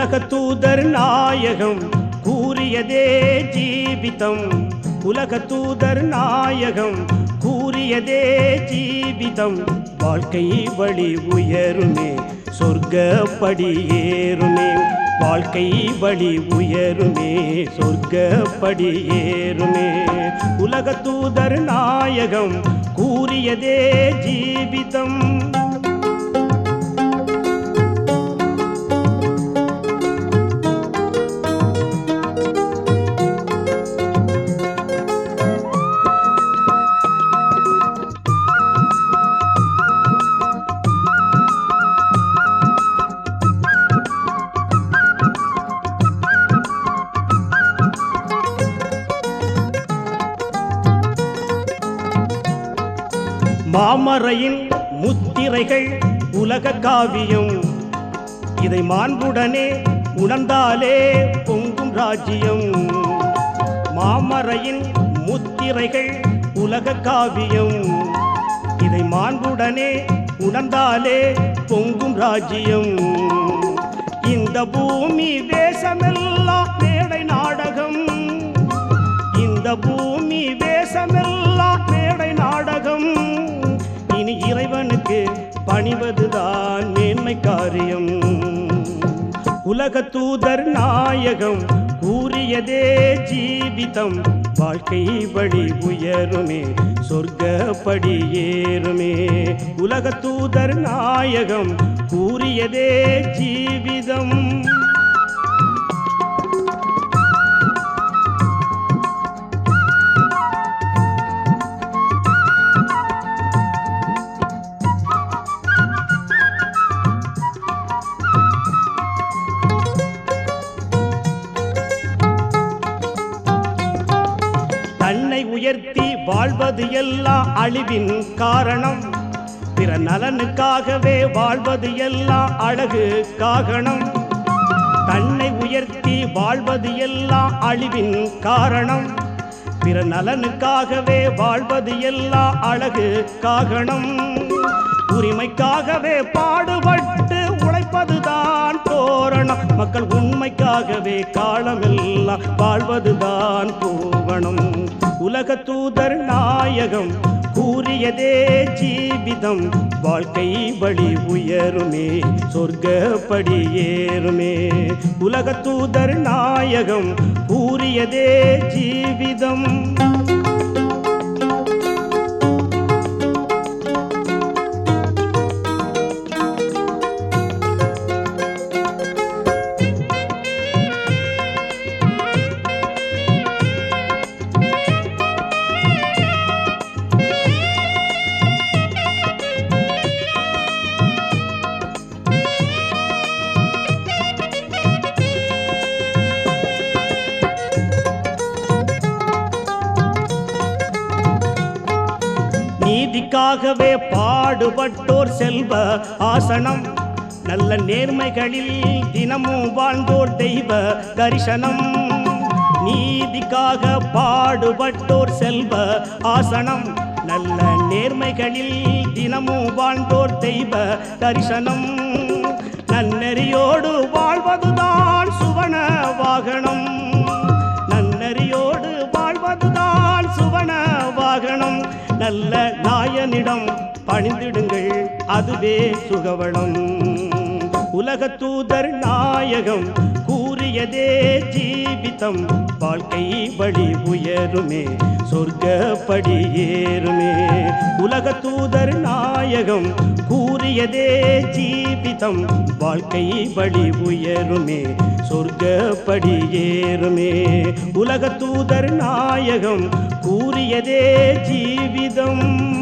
உலகத்தூதர் நாயகம் கூறியதே ஜீவிதம் உலகத்தூதர் நாயகம் கூறியதே ஜீவிதம் வாழ்க்கை வழி உயருமே சொர்க்கப்படி ஏறுமே வாழ்க்கை வழி உயருமே சொர்க்கப்படி ஏறுமே உலகத்தூதர் நாயகம் கூறியதே ஜீவிதம் மாமரையின் முத்திரைகள் உலக காவியம் இதை மாண்புடனே உணர்ந்தாலே பொங்கும் ராஜ்யம் மாமரையின் முத்திரைகள் உலக காவியம் இதை மாண்புடனே உணர்ந்தாலே பொங்கும் ராஜ்யம் இந்த பூமி வேஷமெல்லாம் மேடை நாடகம் இந்த பூமி வேஷமெல்லாம் மேடை நாடகம் இனி இறைவனுக்கு பணிவதுதான் மேன்மை காரியம் உலக தூதர் நாயகம் கூறியதே ஜீவிதம் வாழ்க்கை வழி உயருமே சொர்க்கப்படி ஏறுமே உலக தூதர் நாயகம் கூறியதே ஜீவிதம் தன்னை உயர்த்தி வாழ்வது எல்லாம் அழிவின் காரணம் பிற நலனுக்காகவே வாழ்வது எல்லாம் அழகு காரணம் தன்னை உயர்த்தி வாழ்வது எல்லாம் அழிவின் காரணம் பிற நலனுக்காகவே வாழ்வது எல்லாம் அழகு காரணம் உரிமைக்காகவே பாடுபட்டு உழைப்பதுதான் தோரணம் மக்கள் உண்மைக்காகவே காலமெல்லாம் வாழ்வதுதான் பூவனம் உலக தூதர் நாயகம் கூறியதே ஜீவிதம் வாழ்க்கை வழி உயருமே சொர்க்கப்படி ஏறுமே உலக தூதர் நாயகம் கூறியதே ஜீவிதம் நீதிக்காகவே பாடுபட்டோர் செல்வ ஆசனம் நல்ல நேர்மைகளில் தினமும் வாழ்ந்தோர் தெய்வ தரிசனம் நீதிக்காக பாடுபட்டோர் செல்வ ஆசனம் நல்ல நேர்மைகளில் தினமும் வாழ்ந்தோர் தெய்வ தரிசனம் நன்னெறியோடு வாழ்வதுதான் சுவன வாகனம் நன்னறியோடு வாழ்வதுதான் சுவன வாகனம் நல்ல நாயனிடம் பணிந்திடுங்கள் அதுவே சுகவனம் உலக தூதர் நாயகம் கூறியதே ஜீவிதம் வாழ்க்கை வழி உயருமே சொர்க்கப்படி ஏறுமே உலக தூதர் நாயகம் கூறியதே ஜீவிதம் வாழ்க்கை வழி உயருமே சொர்க்கப்படி ஏறுமே உலக தூதர் நாயகம் கூறியதே ஜீவிதம்